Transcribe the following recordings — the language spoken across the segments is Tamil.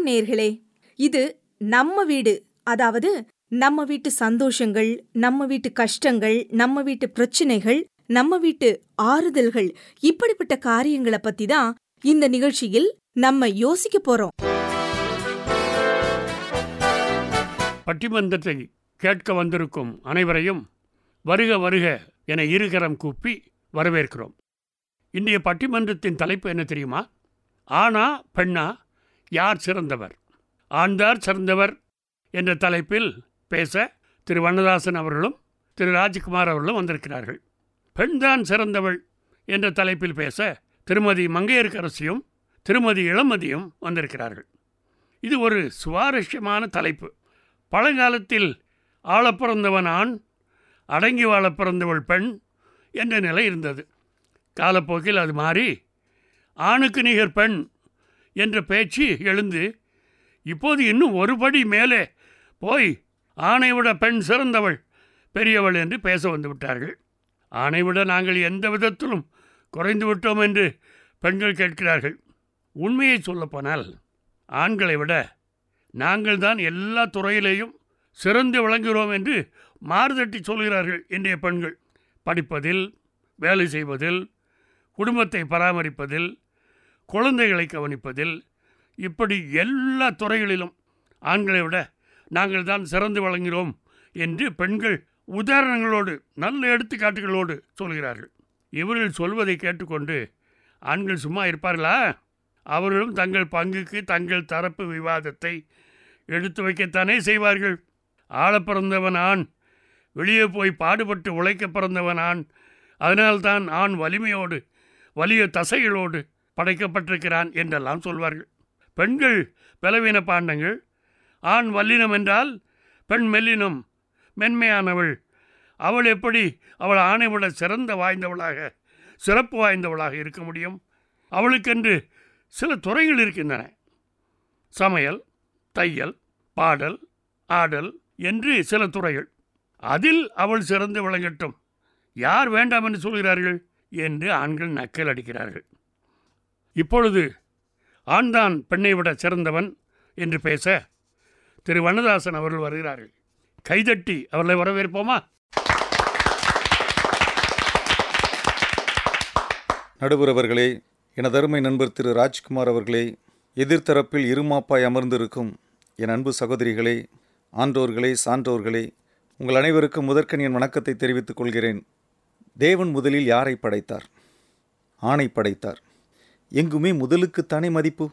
நேர்களே இது நம்ம வீடு அதாவது நம்ம வீட்டு சந்தோஷங்கள் நம்ம வீட்டு கஷ்டங்கள் நம்ம வீட்டு பிரச்சனைகள் நம்ம வீட்டு ஆறுதல்கள் இப்படிப்பட்ட காரியங்களை பத்தி தான் இந்த நிகழ்ச்சியில் நம்ம யோசிக்க போறோம் பட்டிமன்றத்தை கேட்க வந்திருக்கும் அனைவரையும் வருக வருக என இருகரம் கூப்பி வரவேற்கிறோம் இன்றைய பட்டிமன்றத்தின் தலைப்பு என்ன தெரியுமா ஆனா பெண்ணா யார் சிறந்தவர் ஆண்தார் சிறந்தவர் என்ற தலைப்பில் பேச திரு வண்ணதாசன் அவர்களும் திரு ராஜ்குமார் அவர்களும் வந்திருக்கிறார்கள் பெண்தான் சிறந்தவள் என்ற தலைப்பில் பேச திருமதி மங்கையர்க்கரசியும் திருமதி இளமதியும் வந்திருக்கிறார்கள் இது ஒரு சுவாரஸ்யமான தலைப்பு பழங்காலத்தில் ஆளப் பிறந்தவன் ஆண் அடங்கி வாழப் பிறந்தவள் பெண் என்ற நிலை இருந்தது காலப்போக்கில் அது மாறி ஆணுக்கு நிகர் பெண் என்ற பேச்சு எழுந்து இப்போது இன்னும் ஒரு படி மேலே போய் ஆணை விட பெண் சிறந்தவள் பெரியவள் என்று பேச வந்து விட்டார்கள் ஆணை விட நாங்கள் எந்த விதத்திலும் குறைந்து விட்டோம் என்று பெண்கள் கேட்கிறார்கள் உண்மையை சொல்லப்போனால் ஆண்களை விட நாங்கள் தான் எல்லா துறையிலேயும் சிறந்து விளங்குகிறோம் என்று மாறுதட்டி சொல்கிறார்கள் இன்றைய பெண்கள் படிப்பதில் வேலை செய்வதில் குடும்பத்தை பராமரிப்பதில் குழந்தைகளை கவனிப்பதில் இப்படி எல்லா துறைகளிலும் ஆண்களை விட நாங்கள் தான் சிறந்து வழங்குகிறோம் என்று பெண்கள் உதாரணங்களோடு நல்ல எடுத்துக்காட்டுகளோடு சொல்கிறார்கள் இவர்கள் சொல்வதை கேட்டுக்கொண்டு ஆண்கள் சும்மா இருப்பார்களா அவர்களும் தங்கள் பங்குக்கு தங்கள் தரப்பு விவாதத்தை எடுத்து வைக்கத்தானே செய்வார்கள் ஆள பிறந்தவன் ஆண் வெளியே போய் பாடுபட்டு உழைக்க பிறந்தவன் ஆண் அதனால்தான் ஆண் வலிமையோடு வலிய தசைகளோடு படைக்கப்பட்டிருக்கிறான் என்றெல்லாம் சொல்வார்கள் பெண்கள் பலவீன பாண்டங்கள் ஆண் வல்லினம் என்றால் பெண் மெல்லினம் மென்மையானவள் அவள் எப்படி அவள் ஆணை விட சிறந்த வாய்ந்தவளாக சிறப்பு வாய்ந்தவளாக இருக்க முடியும் அவளுக்கென்று சில துறைகள் இருக்கின்றன சமையல் தையல் பாடல் ஆடல் என்று சில துறைகள் அதில் அவள் சிறந்து விளங்கட்டும் யார் வேண்டாம் என்று சொல்கிறார்கள் என்று ஆண்கள் நக்கல் அடிக்கிறார்கள் இப்பொழுது ஆண்தான் பெண்ணை விட சிறந்தவன் என்று பேச திரு வண்ணதாசன் அவர்கள் வருகிறார்கள் கைதட்டி அவர்களை வரவேற்போமா நடுவர் அவர்களே எனதருமை நண்பர் திரு ராஜ்குமார் அவர்களே எதிர்த்தரப்பில் இருமாப்பாய் அமர்ந்திருக்கும் என் அன்பு சகோதரிகளே ஆன்றோர்களே சான்றோர்களே உங்கள் அனைவருக்கும் முதற்கண் என் வணக்கத்தை தெரிவித்துக் கொள்கிறேன் தேவன் முதலில் யாரை படைத்தார் ஆணை படைத்தார் எங்குமே முதலுக்குத்தானே மதிப்பு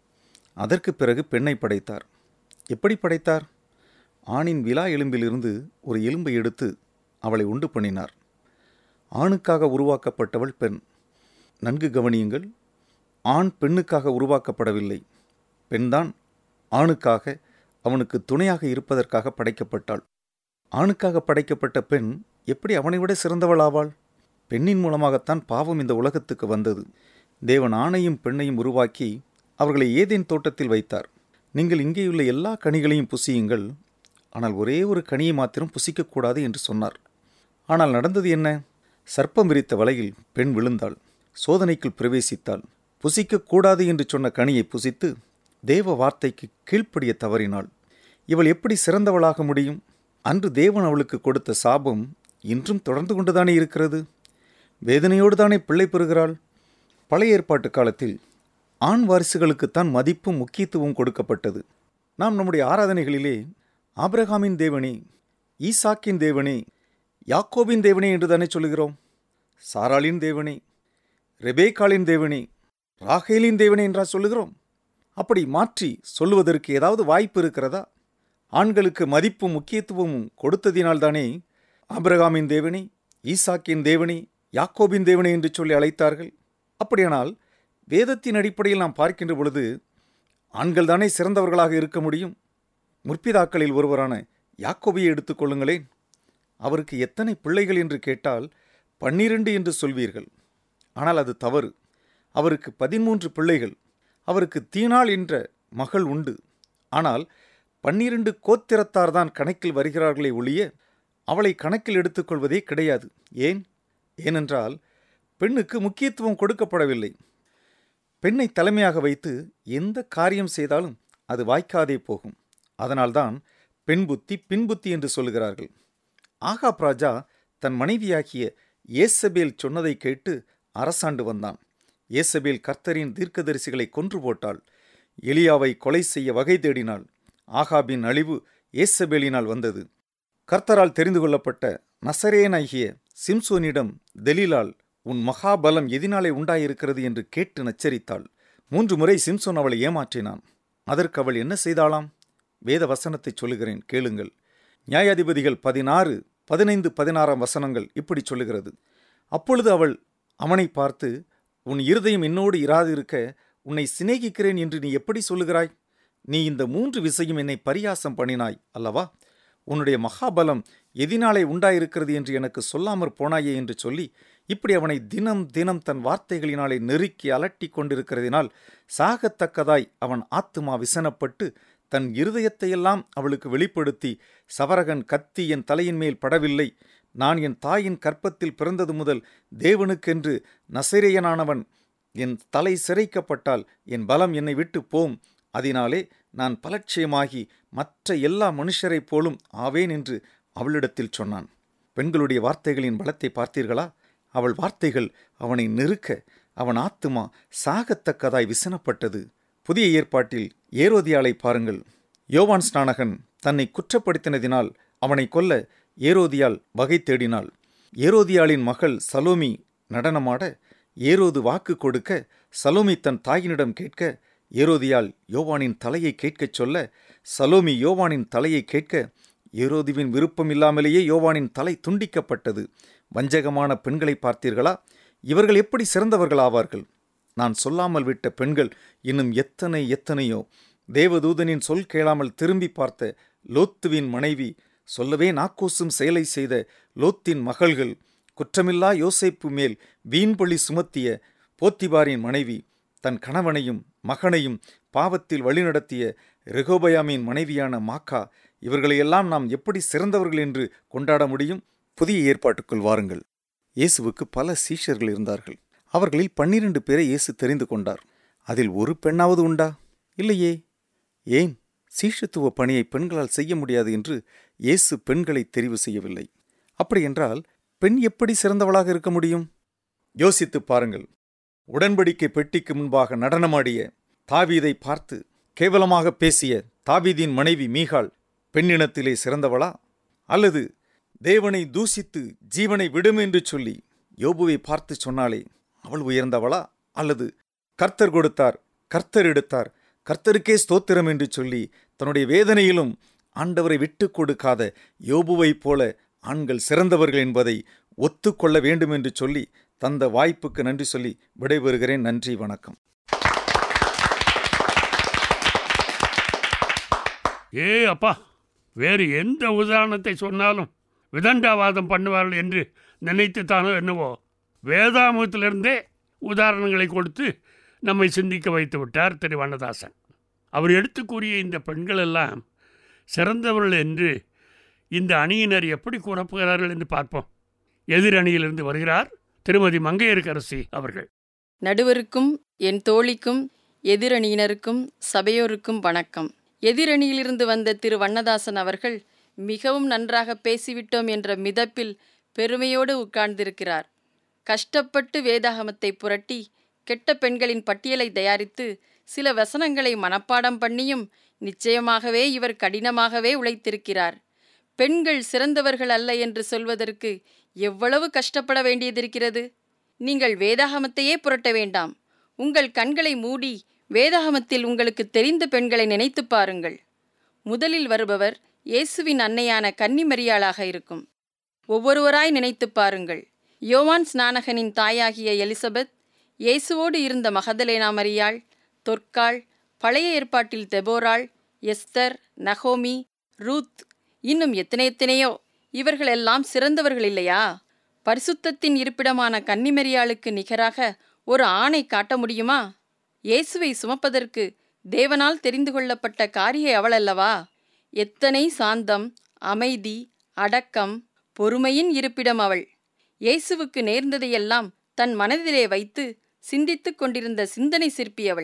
அதற்கு பிறகு பெண்ணை படைத்தார் எப்படி படைத்தார் ஆணின் விலா எலும்பிலிருந்து ஒரு எலும்பை எடுத்து அவளை உண்டு பண்ணினார் ஆணுக்காக உருவாக்கப்பட்டவள் பெண் நன்கு கவனியுங்கள் ஆண் பெண்ணுக்காக உருவாக்கப்படவில்லை பெண்தான் ஆணுக்காக அவனுக்கு துணையாக இருப்பதற்காக படைக்கப்பட்டாள் ஆணுக்காக படைக்கப்பட்ட பெண் எப்படி அவனை விட சிறந்தவளாவாள் பெண்ணின் மூலமாகத்தான் பாவம் இந்த உலகத்துக்கு வந்தது தேவன் ஆணையும் பெண்ணையும் உருவாக்கி அவர்களை ஏதேன் தோட்டத்தில் வைத்தார் நீங்கள் இங்கேயுள்ள எல்லா கனிகளையும் புசியுங்கள் ஆனால் ஒரே ஒரு கனியை மாத்திரம் புசிக்கக்கூடாது என்று சொன்னார் ஆனால் நடந்தது என்ன சர்ப்பம் விரித்த வலையில் பெண் விழுந்தாள் சோதனைக்குள் பிரவேசித்தாள் புசிக்கக்கூடாது என்று சொன்ன கனியை புசித்து தேவ வார்த்தைக்கு கீழ்ப்படிய தவறினாள் இவள் எப்படி சிறந்தவளாக முடியும் அன்று தேவன் அவளுக்கு கொடுத்த சாபம் இன்றும் தொடர்ந்து கொண்டுதானே இருக்கிறது வேதனையோடு தானே பிள்ளை பெறுகிறாள் பழைய ஏற்பாட்டு காலத்தில் ஆண் வாரிசுகளுக்குத்தான் மதிப்பும் முக்கியத்துவம் கொடுக்கப்பட்டது நாம் நம்முடைய ஆராதனைகளிலே ஆபிரகாமின் தேவனே ஈசாக்கின் தேவனே யாக்கோபின் தேவனே என்று தானே சொல்லுகிறோம் சாராளின் தேவனே ரெபேக்காளின் தேவனே ராகேலின் தேவனே என்றா சொல்லுகிறோம் அப்படி மாற்றி சொல்லுவதற்கு ஏதாவது வாய்ப்பு இருக்கிறதா ஆண்களுக்கு மதிப்பும் முக்கியத்துவமும் கொடுத்ததினால்தானே ஆபிரகாமின் தேவனே ஈசாக்கின் தேவனே யாக்கோபின் தேவனே என்று சொல்லி அழைத்தார்கள் அப்படியானால் வேதத்தின் அடிப்படையில் நாம் பார்க்கின்ற பொழுது ஆண்கள் தானே சிறந்தவர்களாக இருக்க முடியும் முற்பிதாக்களில் ஒருவரான யாக்கோபியை எடுத்துக்கொள்ளுங்களேன் அவருக்கு எத்தனை பிள்ளைகள் என்று கேட்டால் பன்னிரண்டு என்று சொல்வீர்கள் ஆனால் அது தவறு அவருக்கு பதிமூன்று பிள்ளைகள் அவருக்கு தீனாள் என்ற மகள் உண்டு ஆனால் பன்னிரண்டு கோத்திரத்தார்தான் கணக்கில் வருகிறார்களே ஒழிய அவளை கணக்கில் எடுத்துக்கொள்வதே கிடையாது ஏன் ஏனென்றால் பெண்ணுக்கு முக்கியத்துவம் கொடுக்கப்படவில்லை பெண்ணை தலைமையாக வைத்து எந்த காரியம் செய்தாலும் அது வாய்க்காதே போகும் அதனால்தான் பெண் புத்தி பின் புத்தி என்று சொல்லுகிறார்கள் ஆகாப் ராஜா தன் மனைவியாகிய ஏசபேல் சொன்னதை கேட்டு அரசாண்டு வந்தான் ஏசபேல் கர்த்தரின் தீர்க்கதரிசிகளை கொன்று போட்டாள் எலியாவை கொலை செய்ய வகை தேடினாள் ஆகாபின் அழிவு ஏசபேலினால் வந்தது கர்த்தரால் தெரிந்து கொள்ளப்பட்ட நசரேனாகிய சிம்சோனிடம் தெலீலால் உன் மகாபலம் எதினாலே உண்டாயிருக்கிறது என்று கேட்டு நச்சரித்தாள் மூன்று முறை சிம்சோன் அவளை ஏமாற்றினான் அதற்கு அவள் என்ன செய்தாளாம் வேத வசனத்தை சொல்லுகிறேன் கேளுங்கள் நியாயாதிபதிகள் பதினாறு பதினைந்து பதினாறாம் வசனங்கள் இப்படி சொல்லுகிறது அப்பொழுது அவள் அவனை பார்த்து உன் இருதயம் என்னோடு இராதிருக்க உன்னை சிநேகிக்கிறேன் என்று நீ எப்படி சொல்லுகிறாய் நீ இந்த மூன்று விசையும் என்னை பரியாசம் பண்ணினாய் அல்லவா உன்னுடைய மகாபலம் எதினாலே உண்டாயிருக்கிறது என்று எனக்கு சொல்லாமற் போனாயே என்று சொல்லி இப்படி அவனை தினம் தினம் தன் வார்த்தைகளினாலே நெருக்கி அலட்டி கொண்டிருக்கிறதினால் சாகத்தக்கதாய் அவன் ஆத்துமா விசனப்பட்டு தன் இருதயத்தையெல்லாம் அவளுக்கு வெளிப்படுத்தி சவரகன் கத்தி என் தலையின் மேல் படவில்லை நான் என் தாயின் கற்பத்தில் பிறந்தது முதல் தேவனுக்கென்று நசிரேயனானவன் என் தலை சிரைக்கப்பட்டால் என் பலம் என்னை விட்டு போம் அதனாலே நான் பலட்சியமாகி மற்ற எல்லா மனுஷரைப் போலும் ஆவேன் என்று அவளிடத்தில் சொன்னான் பெண்களுடைய வார்த்தைகளின் பலத்தை பார்த்தீர்களா அவள் வார்த்தைகள் அவனை நெருக்க அவன் ஆத்துமா சாகத்தக்கதாய் விசனப்பட்டது புதிய ஏற்பாட்டில் ஏரோதியாளை பாருங்கள் யோவான் ஸ்நானகன் தன்னை குற்றப்படுத்தினதினால் அவனை கொல்ல ஏரோதியால் வகை தேடினாள் ஏரோதியாளின் மகள் சலோமி நடனமாட ஏரோது வாக்கு கொடுக்க சலோமி தன் தாயினிடம் கேட்க ஏரோதியால் யோவானின் தலையை கேட்கச் சொல்ல சலோமி யோவானின் தலையை கேட்க ஏரோதுவின் விருப்பம் இல்லாமலேயே யோவானின் தலை துண்டிக்கப்பட்டது வஞ்சகமான பெண்களை பார்த்தீர்களா இவர்கள் எப்படி சிறந்தவர்கள் ஆவார்கள் நான் சொல்லாமல் விட்ட பெண்கள் இன்னும் எத்தனை எத்தனையோ தேவதூதனின் சொல் கேளாமல் திரும்பி பார்த்த லோத்துவின் மனைவி சொல்லவே நாக்கூசும் செயலை செய்த லோத்தின் மகள்கள் குற்றமில்லா யோசேப்பு மேல் வீண்பொழி சுமத்திய போத்திபாரின் மனைவி தன் கணவனையும் மகனையும் பாவத்தில் வழிநடத்திய ரெகோபயாமின் மனைவியான மாக்கா இவர்களையெல்லாம் நாம் எப்படி சிறந்தவர்கள் என்று கொண்டாட முடியும் புதிய ஏற்பாட்டுக்குள் வாருங்கள் இயேசுவுக்கு பல சீஷர்கள் இருந்தார்கள் அவர்களில் பன்னிரண்டு பேரை இயேசு தெரிந்து கொண்டார் அதில் ஒரு பெண்ணாவது உண்டா இல்லையே ஏன் சீஷத்துவ பணியை பெண்களால் செய்ய முடியாது என்று இயேசு பெண்களை தெரிவு செய்யவில்லை அப்படியென்றால் பெண் எப்படி சிறந்தவளாக இருக்க முடியும் யோசித்துப் பாருங்கள் உடன்படிக்கை பெட்டிக்கு முன்பாக நடனமாடிய தாவீதை பார்த்து கேவலமாக பேசிய தாவீதின் மனைவி மீகாள் பெண்ணினத்திலே சிறந்தவளா அல்லது தேவனை தூசித்து ஜீவனை விடும் என்று சொல்லி யோபுவை பார்த்து சொன்னாலே அவள் உயர்ந்தவளா அல்லது கர்த்தர் கொடுத்தார் கர்த்தர் எடுத்தார் கர்த்தருக்கே ஸ்தோத்திரம் என்று சொல்லி தன்னுடைய வேதனையிலும் ஆண்டவரை விட்டு கொடுக்காத யோபுவைப் போல ஆண்கள் சிறந்தவர்கள் என்பதை ஒத்துக்கொள்ள வேண்டும் என்று சொல்லி தந்த வாய்ப்புக்கு நன்றி சொல்லி விடைபெறுகிறேன் நன்றி வணக்கம் ஏ அப்பா வேறு எந்த உதாரணத்தை சொன்னாலும் விதண்டாவாதம் பண்ணுவார்கள் என்று நினைத்து தானோ என்னவோ வேதாமத்திலிருந்தே உதாரணங்களை கொடுத்து நம்மை சிந்திக்க வைத்து விட்டார் திரு வண்ணதாசன் அவர் எடுத்து கூறிய இந்த பெண்கள் எல்லாம் சிறந்தவர்கள் என்று இந்த அணியினர் எப்படி கூறப்போகிறார்கள் என்று பார்ப்போம் எதிர் அணியிலிருந்து வருகிறார் திருமதி மங்கையர்கரசி அவர்கள் நடுவருக்கும் என் தோழிக்கும் எதிரணியினருக்கும் சபையோருக்கும் வணக்கம் எதிரணியிலிருந்து வந்த திரு வண்ணதாசன் அவர்கள் மிகவும் நன்றாக பேசிவிட்டோம் என்ற மிதப்பில் பெருமையோடு உட்கார்ந்திருக்கிறார் கஷ்டப்பட்டு வேதாகமத்தை புரட்டி கெட்ட பெண்களின் பட்டியலை தயாரித்து சில வசனங்களை மனப்பாடம் பண்ணியும் நிச்சயமாகவே இவர் கடினமாகவே உழைத்திருக்கிறார் பெண்கள் சிறந்தவர்கள் அல்ல என்று சொல்வதற்கு எவ்வளவு கஷ்டப்பட வேண்டியதிருக்கிறது நீங்கள் வேதாகமத்தையே புரட்ட வேண்டாம் உங்கள் கண்களை மூடி வேதாகமத்தில் உங்களுக்கு தெரிந்த பெண்களை நினைத்துப் பாருங்கள் முதலில் வருபவர் இயேசுவின் அன்னையான கன்னிமரியாளாக இருக்கும் ஒவ்வொருவராய் நினைத்துப் பாருங்கள் யோவான் ஸ்நானகனின் தாயாகிய எலிசபெத் இயேசுவோடு இருந்த மகதலேனா மரியாள் தொற்காள் பழைய ஏற்பாட்டில் தெபோராள் எஸ்தர் நகோமி ரூத் இன்னும் எத்தனை எத்தனையோ இவர்களெல்லாம் சிறந்தவர்கள் இல்லையா பரிசுத்தத்தின் இருப்பிடமான கன்னிமரியாளுக்கு நிகராக ஒரு ஆணை காட்ட முடியுமா இயேசுவை சுமப்பதற்கு தேவனால் தெரிந்து கொள்ளப்பட்ட காரிகை அவளல்லவா எத்தனை சாந்தம் அமைதி அடக்கம் பொறுமையின் இருப்பிடம் அவள் இயேசுவுக்கு நேர்ந்ததையெல்லாம் தன் மனதிலே வைத்து சிந்தித்துக் கொண்டிருந்த சிந்தனை சிற்பி அவள்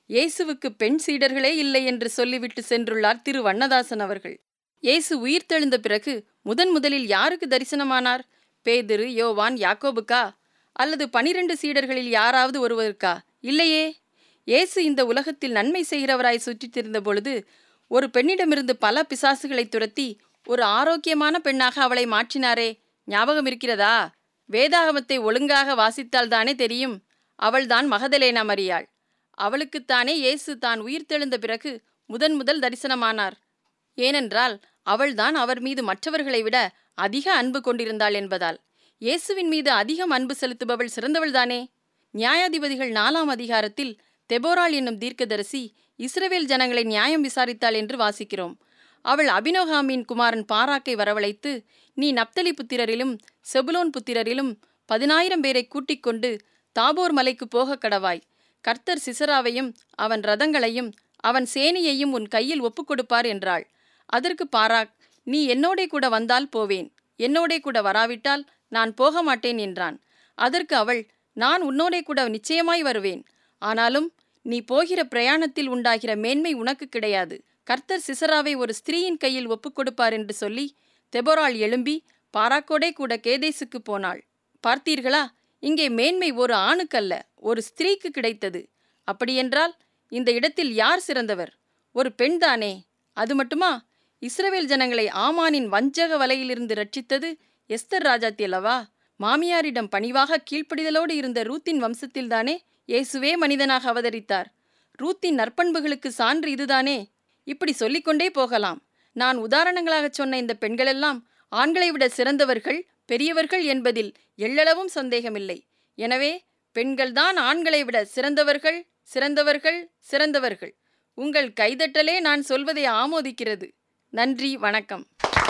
இயேசுவுக்கு பெண் சீடர்களே இல்லை என்று சொல்லிவிட்டு சென்றுள்ளார் திரு வண்ணதாசன் அவர்கள் இயேசு உயிர்த்தெழுந்த பிறகு முதன் முதலில் யாருக்கு தரிசனமானார் பேதிரு யோவான் யாக்கோபுக்கா அல்லது பனிரெண்டு சீடர்களில் யாராவது ஒருவருக்கா இல்லையே இயேசு இந்த உலகத்தில் நன்மை செய்கிறவராய் சுற்றித் திரிந்த பொழுது ஒரு பெண்ணிடமிருந்து பல பிசாசுகளை துரத்தி ஒரு ஆரோக்கியமான பெண்ணாக அவளை மாற்றினாரே ஞாபகம் இருக்கிறதா வேதாகமத்தை ஒழுங்காக வாசித்தால்தானே தெரியும் அவள்தான் மகதலேனா மரியாள் அவளுக்குத்தானே இயேசு தான் உயிர்த்தெழுந்த பிறகு முதன் முதல் தரிசனமானார் ஏனென்றால் அவள்தான் அவர் மீது மற்றவர்களை விட அதிக அன்பு கொண்டிருந்தாள் என்பதால் இயேசுவின் மீது அதிகம் அன்பு செலுத்துபவள் சிறந்தவள்தானே நியாயாதிபதிகள் நாலாம் அதிகாரத்தில் தெபோராள் என்னும் தீர்க்கதரிசி இஸ்ரவேல் ஜனங்களை நியாயம் விசாரித்தாள் என்று வாசிக்கிறோம் அவள் அபினோகாமின் குமாரன் பாராக்கை வரவழைத்து நீ நப்தலி புத்திரரிலும் செபுலோன் புத்திரரிலும் பதினாயிரம் பேரை கூட்டிக் கொண்டு தாபோர் மலைக்கு போக கடவாய் கர்த்தர் சிசராவையும் அவன் ரதங்களையும் அவன் சேனையையும் உன் கையில் ஒப்புக்கொடுப்பார் என்றாள் அதற்கு பாராக் நீ என்னோடே கூட வந்தால் போவேன் என்னோடே கூட வராவிட்டால் நான் போக மாட்டேன் என்றான் அதற்கு அவள் நான் உன்னோடே கூட நிச்சயமாய் வருவேன் ஆனாலும் நீ போகிற பிரயாணத்தில் உண்டாகிற மேன்மை உனக்கு கிடையாது கர்த்தர் சிசராவை ஒரு ஸ்திரீயின் கையில் ஒப்புக்கொடுப்பார் என்று சொல்லி தெபொராள் எழும்பி பாராக்கோடே கூட கேதேசுக்கு போனாள் பார்த்தீர்களா இங்கே மேன்மை ஒரு ஆணுக்கல்ல ஒரு ஸ்திரீக்கு கிடைத்தது அப்படியென்றால் இந்த இடத்தில் யார் சிறந்தவர் ஒரு பெண்தானே அது மட்டுமா இஸ்ரவேல் ஜனங்களை ஆமானின் வஞ்சக வலையிலிருந்து ரட்சித்தது எஸ்தர் ராஜாத்தி அல்லவா மாமியாரிடம் பணிவாக கீழ்ப்படிதலோடு இருந்த ரூத்தின் வம்சத்தில்தானே இயேசுவே மனிதனாக அவதரித்தார் ரூத்தின் நற்பண்புகளுக்கு சான்று இதுதானே இப்படி சொல்லிக்கொண்டே போகலாம் நான் உதாரணங்களாகச் சொன்ன இந்த பெண்களெல்லாம் ஆண்களை விட சிறந்தவர்கள் பெரியவர்கள் என்பதில் எள்ளளவும் சந்தேகமில்லை எனவே பெண்கள்தான் ஆண்களை விட சிறந்தவர்கள் சிறந்தவர்கள் சிறந்தவர்கள் உங்கள் கைதட்டலே நான் சொல்வதை ஆமோதிக்கிறது நன்றி வணக்கம்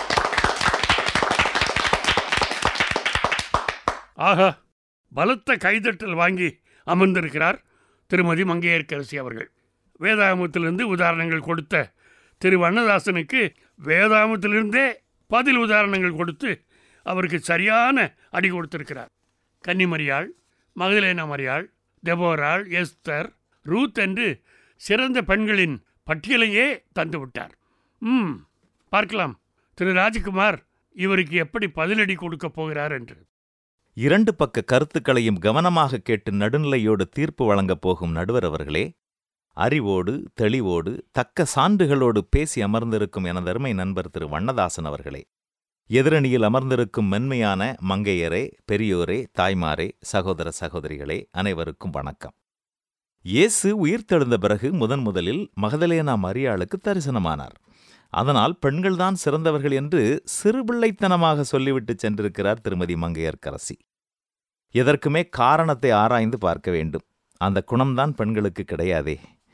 ஆஹா பலத்த கைதட்டல் வாங்கி அமர்ந்திருக்கிறார் திருமதி மங்கையர்க்கரசி அவர்கள் வேதாகமத்திலிருந்து உதாரணங்கள் கொடுத்த திரு வண்ணதாசனுக்கு வேதாகமத்திலிருந்தே பதில் உதாரணங்கள் கொடுத்து அவருக்கு சரியான அடி கொடுத்திருக்கிறார் கன்னிமரியாள் மகதலேனா மரியாள் தெபோராள் எஸ்தர் ரூத் என்று சிறந்த பெண்களின் பட்டியலையே தந்து விட்டார் ம் பார்க்கலாம் திரு ராஜகுமார் இவருக்கு எப்படி பதிலடி கொடுக்கப் போகிறார் என்று இரண்டு பக்க கருத்துக்களையும் கவனமாக கேட்டு நடுநிலையோடு தீர்ப்பு வழங்கப் போகும் நடுவர் அவர்களே அறிவோடு தெளிவோடு தக்க சான்றுகளோடு பேசி அமர்ந்திருக்கும் எனதருமை நண்பர் திரு வண்ணதாசன் அவர்களே எதிரணியில் அமர்ந்திருக்கும் மென்மையான மங்கையரே பெரியோரே தாய்மாரே சகோதர சகோதரிகளே அனைவருக்கும் வணக்கம் இயேசு உயிர்த்தெழுந்த பிறகு முதன் முதலில் மகதலேனா மரியாளுக்கு தரிசனமானார் அதனால் பெண்கள்தான் சிறந்தவர்கள் என்று சிறுபிள்ளைத்தனமாக சொல்லிவிட்டு சென்றிருக்கிறார் திருமதி மங்கையர்க்கரசி எதற்குமே காரணத்தை ஆராய்ந்து பார்க்க வேண்டும் அந்த குணம்தான் பெண்களுக்கு கிடையாதே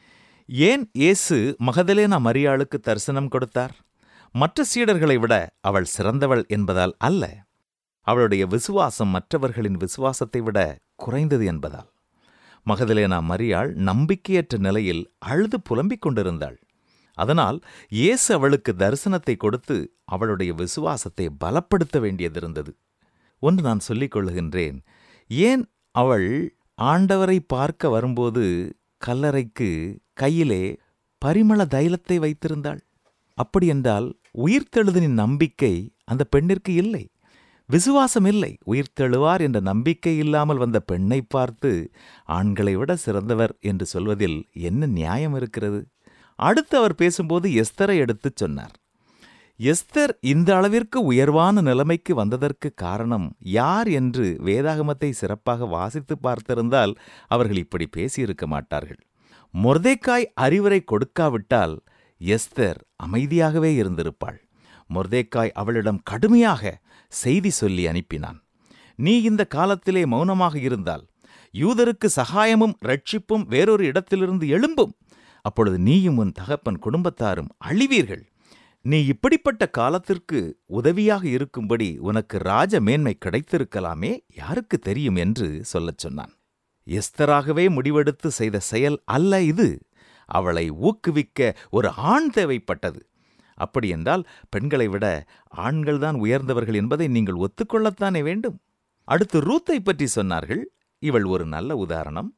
ஏன் இயேசு மகதலேனா மரியாளுக்கு தரிசனம் கொடுத்தார் மற்ற சீடர்களை விட அவள் சிறந்தவள் என்பதால் அல்ல அவளுடைய விசுவாசம் மற்றவர்களின் விசுவாசத்தை விட குறைந்தது என்பதால் மகதலேனா மரியாள் நம்பிக்கையற்ற நிலையில் அழுது புலம்பிக் கொண்டிருந்தாள் அதனால் இயேசு அவளுக்கு தரிசனத்தை கொடுத்து அவளுடைய விசுவாசத்தை பலப்படுத்த வேண்டியதிருந்தது ஒன்று நான் சொல்லிக் கொள்ளுகின்றேன் ஏன் அவள் ஆண்டவரை பார்க்க வரும்போது கல்லறைக்கு கையிலே பரிமள தைலத்தை வைத்திருந்தாள் அப்படியென்றால் உயிர்த்தெழுதலின் நம்பிக்கை அந்த பெண்ணிற்கு இல்லை விசுவாசம் இல்லை உயிர்த்தெழுவார் என்ற நம்பிக்கை இல்லாமல் வந்த பெண்ணை பார்த்து ஆண்களை விட சிறந்தவர் என்று சொல்வதில் என்ன நியாயம் இருக்கிறது அடுத்து அவர் பேசும்போது எஸ்தரை எடுத்துச் சொன்னார் எஸ்தர் இந்த அளவிற்கு உயர்வான நிலைமைக்கு வந்ததற்கு காரணம் யார் என்று வேதாகமத்தை சிறப்பாக வாசித்து பார்த்திருந்தால் அவர்கள் இப்படி பேசியிருக்க மாட்டார்கள் மொர்தேக்காய் அறிவுரை கொடுக்காவிட்டால் எஸ்தர் அமைதியாகவே இருந்திருப்பாள் மொர்தேக்காய் அவளிடம் கடுமையாக செய்தி சொல்லி அனுப்பினான் நீ இந்த காலத்திலே மௌனமாக இருந்தால் யூதருக்கு சகாயமும் ரட்சிப்பும் வேறொரு இடத்திலிருந்து எழும்பும் அப்பொழுது நீயும் உன் தகப்பன் குடும்பத்தாரும் அழிவீர்கள் நீ இப்படிப்பட்ட காலத்திற்கு உதவியாக இருக்கும்படி உனக்கு ராஜ மேன்மை கிடைத்திருக்கலாமே யாருக்கு தெரியும் என்று சொல்லச் சொன்னான் எஸ்தராகவே முடிவெடுத்து செய்த செயல் அல்ல இது அவளை ஊக்குவிக்க ஒரு ஆண் தேவைப்பட்டது அப்படியென்றால் பெண்களை விட ஆண்கள்தான் உயர்ந்தவர்கள் என்பதை நீங்கள் ஒத்துக்கொள்ளத்தானே வேண்டும் அடுத்து ரூத்தை பற்றி சொன்னார்கள் இவள் ஒரு நல்ல உதாரணம்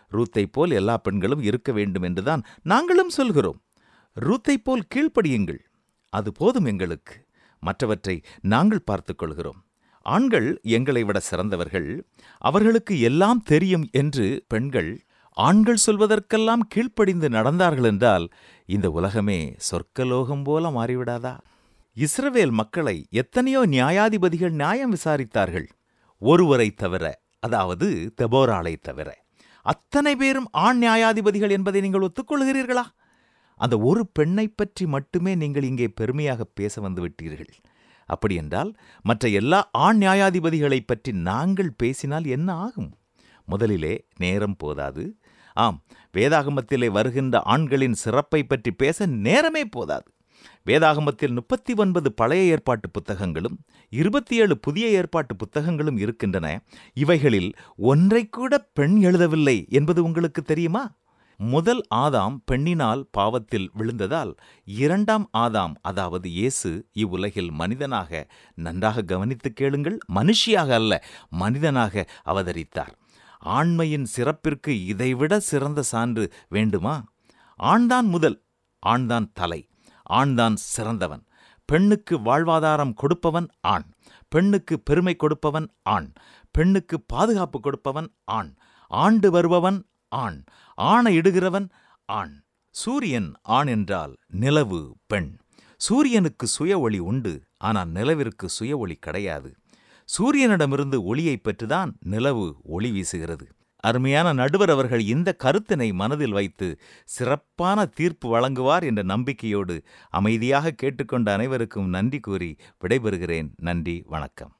ரூத்தை போல் எல்லா பெண்களும் இருக்க வேண்டும் என்றுதான் நாங்களும் சொல்கிறோம் ரூத்தை போல் கீழ்ப்படியுங்கள் அது போதும் எங்களுக்கு மற்றவற்றை நாங்கள் பார்த்துக் கொள்கிறோம் ஆண்கள் எங்களை விட சிறந்தவர்கள் அவர்களுக்கு எல்லாம் தெரியும் என்று பெண்கள் ஆண்கள் சொல்வதற்கெல்லாம் கீழ்ப்படிந்து நடந்தார்கள் என்றால் இந்த உலகமே சொர்க்கலோகம் போல மாறிவிடாதா இஸ்ரவேல் மக்களை எத்தனையோ நியாயாதிபதிகள் நியாயம் விசாரித்தார்கள் ஒருவரை தவிர அதாவது தெபோராளை தவிர அத்தனை பேரும் ஆண் நியாயாதிபதிகள் என்பதை நீங்கள் ஒத்துக்கொள்கிறீர்களா அந்த ஒரு பெண்ணை பற்றி மட்டுமே நீங்கள் இங்கே பெருமையாக பேச வந்து விட்டீர்கள் அப்படியென்றால் மற்ற எல்லா ஆண் நியாயாதிபதிகளைப் பற்றி நாங்கள் பேசினால் என்ன ஆகும் முதலிலே நேரம் போதாது ஆம் வேதாகமத்திலே வருகின்ற ஆண்களின் சிறப்பை பற்றி பேச நேரமே போதாது வேதாகமத்தில் முப்பத்தி ஒன்பது பழைய ஏற்பாட்டு புத்தகங்களும் இருபத்தி ஏழு புதிய ஏற்பாட்டு புத்தகங்களும் இருக்கின்றன இவைகளில் ஒன்றை கூட பெண் எழுதவில்லை என்பது உங்களுக்கு தெரியுமா முதல் ஆதாம் பெண்ணினால் பாவத்தில் விழுந்ததால் இரண்டாம் ஆதாம் அதாவது இயேசு இவ்வுலகில் மனிதனாக நன்றாக கவனித்துக் கேளுங்கள் மனுஷியாக அல்ல மனிதனாக அவதரித்தார் ஆண்மையின் சிறப்பிற்கு இதைவிட சிறந்த சான்று வேண்டுமா ஆண்தான் முதல் ஆண்தான் தலை ஆண்தான் சிறந்தவன் பெண்ணுக்கு வாழ்வாதாரம் கொடுப்பவன் ஆண் பெண்ணுக்கு பெருமை கொடுப்பவன் ஆண் பெண்ணுக்கு பாதுகாப்பு கொடுப்பவன் ஆண் ஆண்டு வருபவன் ஆண் ஆணையிடுகிறவன் ஆண் சூரியன் ஆண் என்றால் நிலவு பெண் சூரியனுக்கு சுய ஒளி உண்டு ஆனால் நிலவிற்கு சுய ஒளி கிடையாது சூரியனிடமிருந்து ஒளியை பெற்றுதான் நிலவு ஒளி வீசுகிறது அருமையான நடுவர் அவர்கள் இந்த கருத்தினை மனதில் வைத்து சிறப்பான தீர்ப்பு வழங்குவார் என்ற நம்பிக்கையோடு அமைதியாக கேட்டுக்கொண்ட அனைவருக்கும் நன்றி கூறி விடைபெறுகிறேன் நன்றி வணக்கம்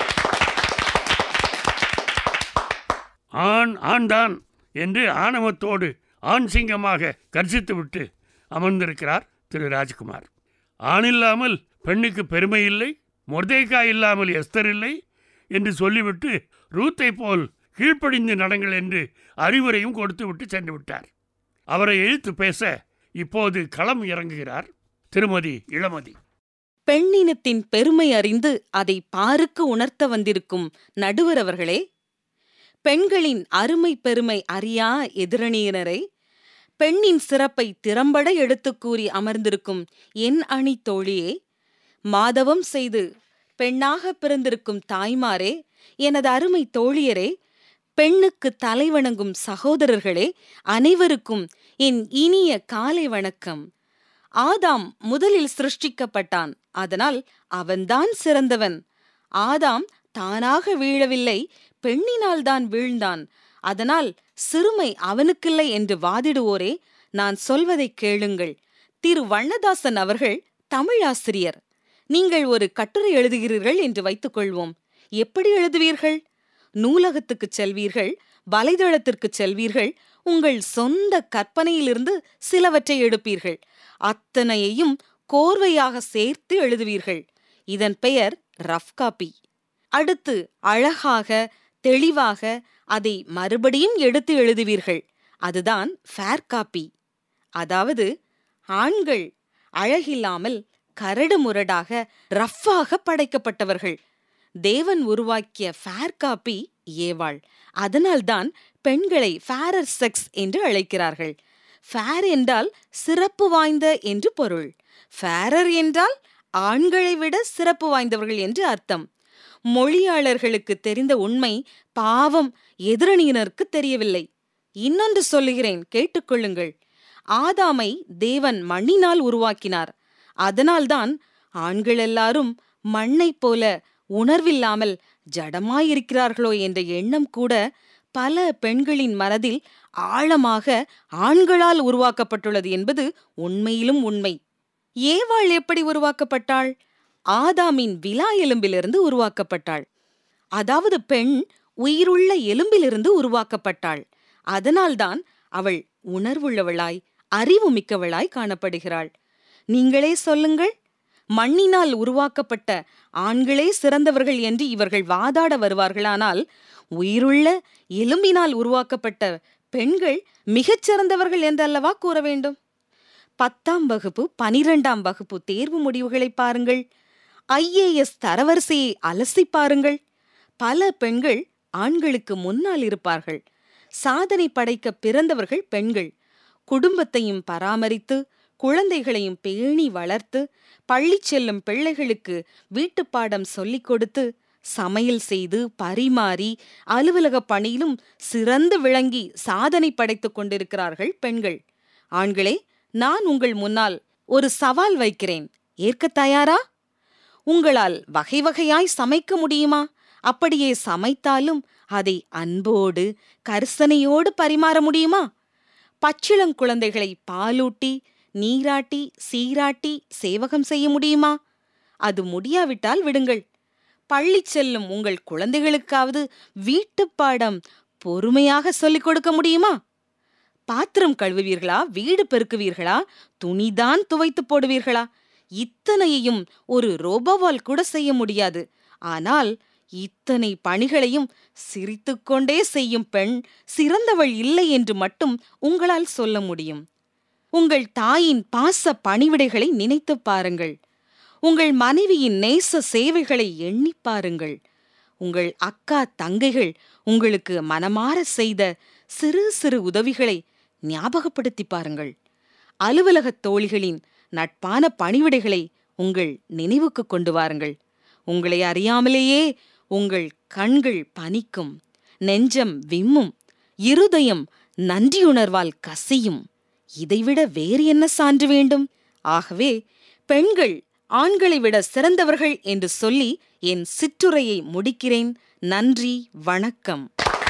ஆண் ஆண்தான் என்று ஆணவத்தோடு ஆண் சிங்கமாக கர்ஜித்துவிட்டு அமர்ந்திருக்கிறார் திரு ராஜ்குமார் ஆண் இல்லாமல் பெண்ணுக்கு பெருமை இல்லை மொர்தேக்கா இல்லாமல் எஸ்தர் இல்லை என்று சொல்லிவிட்டு ரூத்தை போல் கீழ்ப்படிந்து நடங்கள் என்று அறிவுரையும் கொடுத்துவிட்டு சென்று விட்டார் அவரை எழுத்து பேச இப்போது களம் இறங்குகிறார் திருமதி இளமதி பெண்ணினத்தின் பெருமை அறிந்து அதை பாருக்கு உணர்த்த வந்திருக்கும் நடுவர் அவர்களே பெண்களின் அருமை பெருமை அறியா எதிரணியினரை பெண்ணின் சிறப்பை திறம்பட எடுத்துக் கூறி அமர்ந்திருக்கும் என் அணி தோழியே மாதவம் செய்து பெண்ணாக பிறந்திருக்கும் தாய்மாரே எனது அருமை தோழியரே பெண்ணுக்கு தலைவணங்கும் சகோதரர்களே அனைவருக்கும் என் இனிய காலை வணக்கம் ஆதாம் முதலில் சிருஷ்டிக்கப்பட்டான் அதனால் அவன்தான் சிறந்தவன் ஆதாம் தானாக வீழவில்லை பெண்ணினால் தான் வீழ்ந்தான் அதனால் சிறுமை அவனுக்கில்லை என்று வாதிடுவோரே நான் சொல்வதை கேளுங்கள் திரு வண்ணதாசன் அவர்கள் தமிழாசிரியர் நீங்கள் ஒரு கட்டுரை எழுதுகிறீர்கள் என்று வைத்துக்கொள்வோம் எப்படி எழுதுவீர்கள் நூலகத்துக்குச் செல்வீர்கள் வலைதளத்திற்குச் செல்வீர்கள் உங்கள் சொந்த கற்பனையிலிருந்து சிலவற்றை எடுப்பீர்கள் அத்தனையையும் கோர்வையாக சேர்த்து எழுதுவீர்கள் இதன் பெயர் ரஃப் காப்பி அடுத்து அழகாக தெளிவாக அதை மறுபடியும் எடுத்து எழுதுவீர்கள் அதுதான் ஃபேர் காப்பி அதாவது ஆண்கள் அழகில்லாமல் கரடு முரடாக ரஃப்பாக படைக்கப்பட்டவர்கள் தேவன் உருவாக்கிய ஃபேர் காப்பி ஏவாள் அதனால்தான் பெண்களை ஃபேரர் செக்ஸ் என்று அழைக்கிறார்கள் ஃபேர் என்றால் சிறப்பு வாய்ந்த என்று பொருள் ஃபேரர் என்றால் ஆண்களை விட சிறப்பு வாய்ந்தவர்கள் என்று அர்த்தம் மொழியாளர்களுக்கு தெரிந்த உண்மை பாவம் எதிரணியினருக்கு தெரியவில்லை இன்னொன்று சொல்லுகிறேன் கேட்டுக்கொள்ளுங்கள் ஆதாமை தேவன் மண்ணினால் உருவாக்கினார் அதனால்தான் ஆண்கள் எல்லாரும் மண்ணைப் போல உணர்வில்லாமல் ஜடமாயிருக்கிறார்களோ என்ற எண்ணம் கூட பல பெண்களின் மனதில் ஆழமாக ஆண்களால் உருவாக்கப்பட்டுள்ளது என்பது உண்மையிலும் உண்மை ஏவாள் எப்படி உருவாக்கப்பட்டாள் ஆதாமின் விலா எலும்பிலிருந்து உருவாக்கப்பட்டாள் அதாவது பெண் உயிருள்ள எலும்பிலிருந்து உருவாக்கப்பட்டாள் அதனால்தான் அவள் உணர்வுள்ளவளாய் அறிவு மிக்கவளாய் காணப்படுகிறாள் நீங்களே சொல்லுங்கள் மண்ணினால் உருவாக்கப்பட்ட ஆண்களே சிறந்தவர்கள் என்று இவர்கள் வாதாட வருவார்களானால் உயிருள்ள எலும்பினால் உருவாக்கப்பட்ட பெண்கள் மிகச் சிறந்தவர்கள் என்றல்லவா கூற வேண்டும் பத்தாம் வகுப்பு பனிரெண்டாம் வகுப்பு தேர்வு முடிவுகளை பாருங்கள் ஐஏஎஸ் தரவரிசையை அலசி பாருங்கள் பல பெண்கள் ஆண்களுக்கு முன்னால் இருப்பார்கள் சாதனை படைக்க பிறந்தவர்கள் பெண்கள் குடும்பத்தையும் பராமரித்து குழந்தைகளையும் பேணி வளர்த்து பள்ளி செல்லும் பிள்ளைகளுக்கு வீட்டுப்பாடம் சொல்லிக் கொடுத்து சமையல் செய்து பரிமாறி அலுவலக பணியிலும் சிறந்து விளங்கி சாதனை படைத்துக் கொண்டிருக்கிறார்கள் பெண்கள் ஆண்களே நான் உங்கள் முன்னால் ஒரு சவால் வைக்கிறேன் ஏற்கத் தயாரா உங்களால் வகை வகையாய் சமைக்க முடியுமா அப்படியே சமைத்தாலும் அதை அன்போடு கரிசனையோடு பரிமாற முடியுமா பச்சிளங்குழந்தைகளை பாலூட்டி நீராட்டி சீராட்டி சேவகம் செய்ய முடியுமா அது முடியாவிட்டால் விடுங்கள் பள்ளி செல்லும் உங்கள் குழந்தைகளுக்காவது வீட்டுப் பாடம் பொறுமையாக சொல்லிக் கொடுக்க முடியுமா பாத்திரம் கழுவுவீர்களா வீடு பெருக்குவீர்களா துணிதான் துவைத்து போடுவீர்களா இத்தனையையும் ஒரு ரோபோவால் கூட செய்ய முடியாது ஆனால் இத்தனை பணிகளையும் சிரித்துக்கொண்டே செய்யும் பெண் சிறந்தவள் இல்லை என்று மட்டும் உங்களால் சொல்ல முடியும் உங்கள் தாயின் பாச பணிவிடைகளை நினைத்துப் பாருங்கள் உங்கள் மனைவியின் நேச சேவைகளை எண்ணிப் பாருங்கள் உங்கள் அக்கா தங்கைகள் உங்களுக்கு மனமாற செய்த சிறு சிறு உதவிகளை ஞாபகப்படுத்தி பாருங்கள் அலுவலகத் தோழிகளின் நட்பான பணிவிடைகளை உங்கள் நினைவுக்கு கொண்டு வாருங்கள் உங்களை அறியாமலேயே உங்கள் கண்கள் பனிக்கும் நெஞ்சம் விம்மும் இருதயம் நன்றியுணர்வால் கசியும் இதைவிட வேறு என்ன சான்று வேண்டும் ஆகவே பெண்கள் ஆண்களை விட சிறந்தவர்கள் என்று சொல்லி என் சிற்றுரையை முடிக்கிறேன் நன்றி வணக்கம்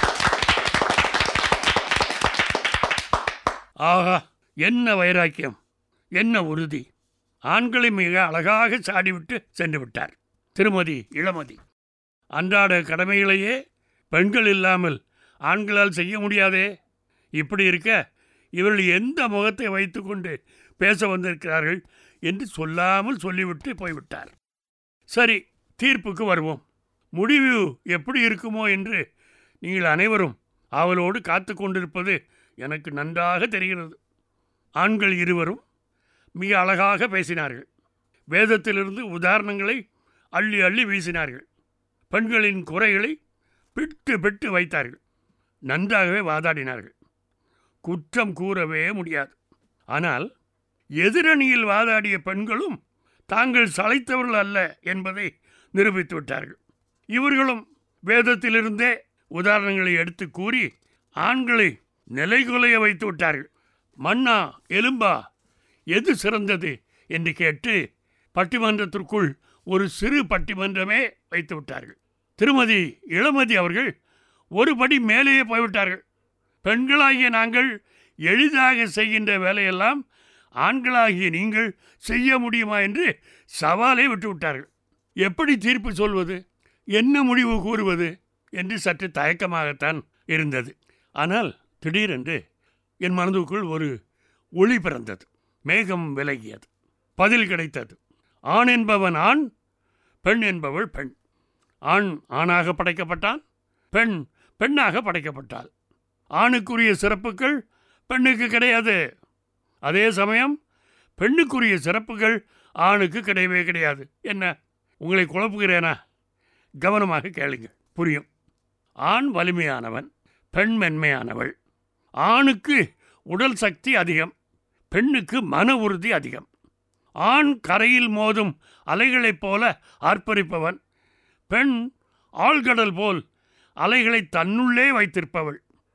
ஆஹா என்ன வைராக்கியம் என்ன உறுதி ஆண்களை மிக அழகாக சாடிவிட்டு சென்று விட்டார் திருமதி இளமதி அன்றாட கடமைகளையே பெண்கள் இல்லாமல் ஆண்களால் செய்ய முடியாதே இப்படி இருக்க இவர்கள் எந்த முகத்தை வைத்துக்கொண்டு பேச வந்திருக்கிறார்கள் என்று சொல்லாமல் சொல்லிவிட்டு போய்விட்டார் சரி தீர்ப்புக்கு வருவோம் முடிவு எப்படி இருக்குமோ என்று நீங்கள் அனைவரும் அவளோடு காத்து கொண்டிருப்பது எனக்கு நன்றாக தெரிகிறது ஆண்கள் இருவரும் மிக அழகாக பேசினார்கள் வேதத்திலிருந்து உதாரணங்களை அள்ளி அள்ளி வீசினார்கள் பெண்களின் குறைகளை பிட்டு பிட்டு வைத்தார்கள் நன்றாகவே வாதாடினார்கள் குற்றம் கூறவே முடியாது ஆனால் எதிரணியில் வாதாடிய பெண்களும் தாங்கள் சளைத்தவர்கள் அல்ல என்பதை நிரூபித்து விட்டார்கள் இவர்களும் வேதத்திலிருந்தே உதாரணங்களை எடுத்து கூறி ஆண்களை நிலைகுலைய வைத்து விட்டார்கள் மண்ணா எலும்பா எது சிறந்தது என்று கேட்டு பட்டிமன்றத்திற்குள் ஒரு சிறு பட்டிமன்றமே வைத்து விட்டார்கள் திருமதி இளமதி அவர்கள் ஒரு படி மேலேயே போய்விட்டார்கள் பெண்களாகிய நாங்கள் எளிதாக செய்கின்ற வேலையெல்லாம் ஆண்களாகிய நீங்கள் செய்ய முடியுமா என்று சவாலை விட்டுவிட்டார்கள் எப்படி தீர்ப்பு சொல்வது என்ன முடிவு கூறுவது என்று சற்று தயக்கமாகத்தான் இருந்தது ஆனால் திடீரென்று என் மனதுக்குள் ஒரு ஒளி பிறந்தது மேகம் விலகியது பதில் கிடைத்தது ஆண் என்பவன் ஆண் பெண் என்பவள் பெண் ஆண் ஆணாக படைக்கப்பட்டான் பெண் பெண்ணாக படைக்கப்பட்டாள் ஆணுக்குரிய சிறப்புகள் பெண்ணுக்கு கிடையாது அதே சமயம் பெண்ணுக்குரிய சிறப்புகள் ஆணுக்கு கிடையவே கிடையாது என்ன உங்களை குழப்புகிறேனா கவனமாக கேளுங்க புரியும் ஆண் வலிமையானவன் பெண் மென்மையானவள் ஆணுக்கு உடல் சக்தி அதிகம் பெண்ணுக்கு மன உறுதி அதிகம் ஆண் கரையில் மோதும் அலைகளைப் போல ஆர்ப்பரிப்பவன் பெண் ஆழ்கடல் போல் அலைகளை தன்னுள்ளே வைத்திருப்பவள்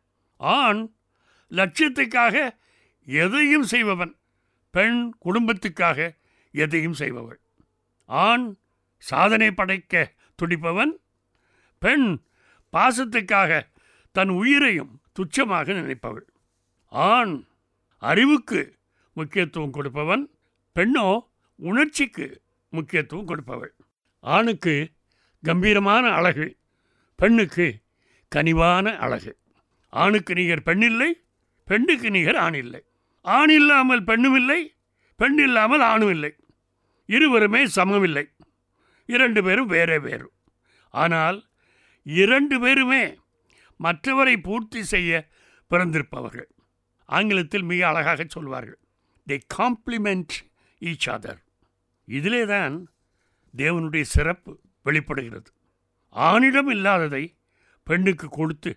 ஆண் லட்சியத்துக்காக எதையும் செய்பவன் பெண் குடும்பத்துக்காக எதையும் செய்பவள் ஆண் சாதனை படைக்க துடிப்பவன் பெண் பாசத்துக்காக தன் உயிரையும் துச்சமாக நினைப்பவள் ஆண் அறிவுக்கு முக்கியத்துவம் கொடுப்பவன் பெண்ணோ உணர்ச்சிக்கு முக்கியத்துவம் கொடுப்பவள் ஆணுக்கு கம்பீரமான அழகு பெண்ணுக்கு கனிவான அழகு ஆணுக்கு நிகர் பெண் இல்லை பெண்ணுக்கு நிகர் ஆண் இல்லை ஆண் இல்லாமல் பெண்ணும் இல்லை பெண் இல்லாமல் ஆணும் இல்லை இருவருமே சமமில்லை இரண்டு பேரும் வேறே வேறு ஆனால் இரண்டு பேருமே மற்றவரை பூர்த்தி செய்ய பிறந்திருப்பவர்கள் ஆங்கிலத்தில் மிக அழகாக சொல்வார்கள் தே காம்ப்ளிமெண்ட் ஈச் அதர் இதிலே தான் தேவனுடைய சிறப்பு வெளிப்படுகிறது ஆணிடம் இல்லாததை பெண்ணுக்கு கொடுத்து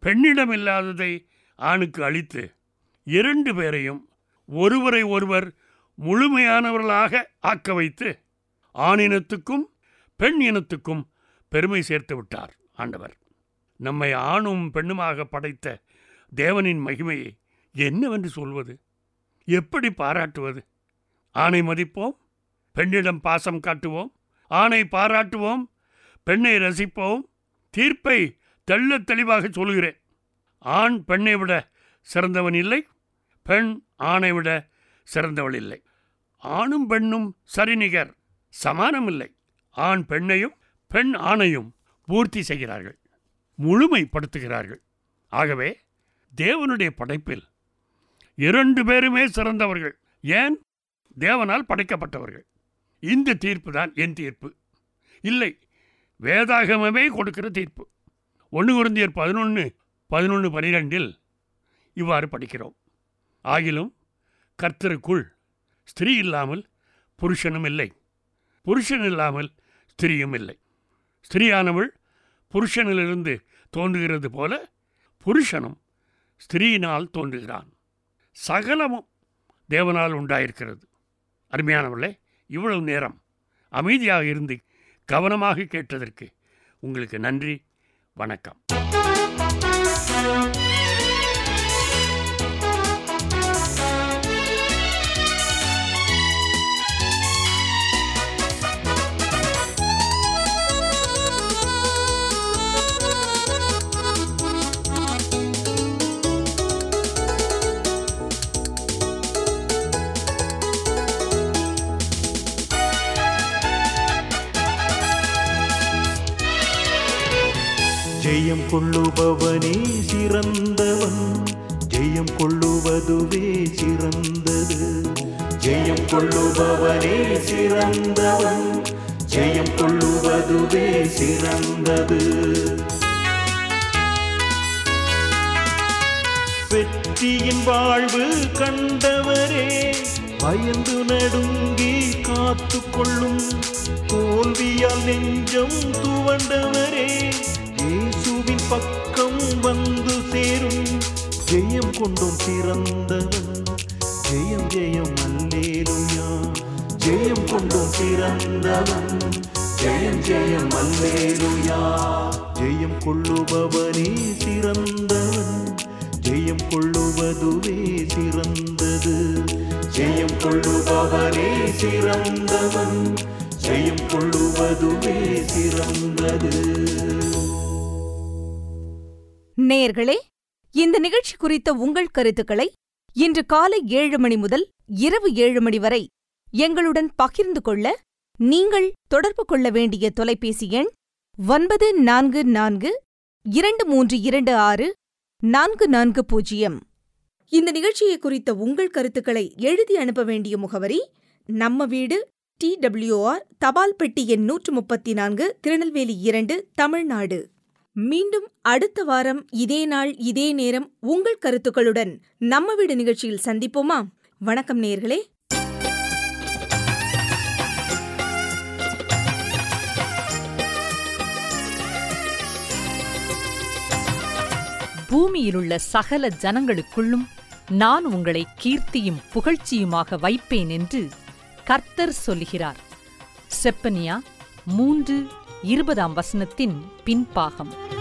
பெண்ணிடம் இல்லாததை ஆணுக்கு அளித்து இரண்டு பேரையும் ஒருவரை ஒருவர் முழுமையானவர்களாக ஆக்க வைத்து ஆணினத்துக்கும் பெண் இனத்துக்கும் பெருமை சேர்த்து விட்டார் ஆண்டவர் நம்மை ஆணும் பெண்ணுமாக படைத்த தேவனின் மகிமையை என்னவென்று சொல்வது எப்படி பாராட்டுவது ஆணை மதிப்போம் பெண்ணிடம் பாசம் காட்டுவோம் ஆணை பாராட்டுவோம் பெண்ணை ரசிப்போம் தீர்ப்பை தெள்ளத் தெளிவாக சொல்கிறேன் ஆண் பெண்ணை விட சிறந்தவன் இல்லை பெண் ஆணை விட சிறந்தவள் இல்லை ஆணும் பெண்ணும் சரிநிகர் சமானம் இல்லை ஆண் பெண்ணையும் பெண் ஆணையும் பூர்த்தி செய்கிறார்கள் முழுமைப்படுத்துகிறார்கள் ஆகவே தேவனுடைய படைப்பில் இரண்டு பேருமே சிறந்தவர்கள் ஏன் தேவனால் படைக்கப்பட்டவர்கள் இந்த தீர்ப்பு தான் என் தீர்ப்பு இல்லை வேதாகமமே கொடுக்கிற தீர்ப்பு ஒன்று குருந்தியர் பதினொன்று பதினொன்று பனிரெண்டில் இவ்வாறு படிக்கிறோம் ஆகிலும் கர்த்தருக்குள் ஸ்திரீ இல்லாமல் புருஷனும் இல்லை புருஷன் இல்லாமல் ஸ்திரீயும் இல்லை ஸ்திரீயானவள் புருஷனிலிருந்து தோன்றுகிறது போல புருஷனும் ஸ்திரீயினால் தோன்றுகிறான் சகலமும் தேவனால் உண்டாயிருக்கிறது அருமையானவர்களே இவ்வளவு நேரம் அமைதியாக இருந்து கவனமாக கேட்டதற்கு உங்களுக்கு நன்றி வணக்கம் ஜெயம் கொள்ளுபவனே சிறந்தவன் ஜெயம் கொள்ளுவதுவே சிறந்தது ஜெயம் கொள்ளுபவனே சிறந்தவன் ஜெயம் கொள்ளுவதுவே சிறந்தது வெற்றியின் வாழ்வு கண்டவரே பயந்து நடுங்கி காத்து கொள்ளும் தோல்வியால் நெஞ்சம் துவண்டவரே இயேசுவின் பக்கம் வந்து சேரும் ஜெயம் கொண்டும் சிறந்தவன் ஜெயம் ஜெயம் அல்லேலுயா ஜெயம் கொண்டும் சிறந்தவன் ஜெயம் ஜெயம் அல்லேலுயா ஜெயம் கொள்ளுபவனே சிறந்தவன் ஜெயம் கொள்ளுவதுவே சிறந்தது ஜெயம் கொள்ளுபவனே சிறந்தவன் ஜெயம் கொள்ளுவதுவே சிறந்தது நேயர்களே இந்த நிகழ்ச்சி குறித்த உங்கள் கருத்துக்களை இன்று காலை ஏழு மணி முதல் இரவு ஏழு மணி வரை எங்களுடன் பகிர்ந்து கொள்ள நீங்கள் தொடர்பு கொள்ள வேண்டிய தொலைபேசி எண் ஒன்பது நான்கு நான்கு இரண்டு மூன்று இரண்டு ஆறு நான்கு நான்கு பூஜ்ஜியம் இந்த நிகழ்ச்சியை குறித்த உங்கள் கருத்துக்களை எழுதி அனுப்ப வேண்டிய முகவரி நம்ம வீடு டி டபிள்யூஆர் தபால் பெட்டி எண் நூற்று முப்பத்தி நான்கு திருநெல்வேலி இரண்டு தமிழ்நாடு மீண்டும் அடுத்த வாரம் இதே நாள் இதே நேரம் உங்கள் கருத்துக்களுடன் நம்ம வீடு நிகழ்ச்சியில் சந்திப்போமா வணக்கம் நேயர்களே பூமியிலுள்ள சகல ஜனங்களுக்குள்ளும் நான் உங்களை கீர்த்தியும் புகழ்ச்சியுமாக வைப்பேன் என்று கர்த்தர் சொல்கிறார் செப்பனியா மூன்று இருபதாம் வசனத்தின் பின்பாகம்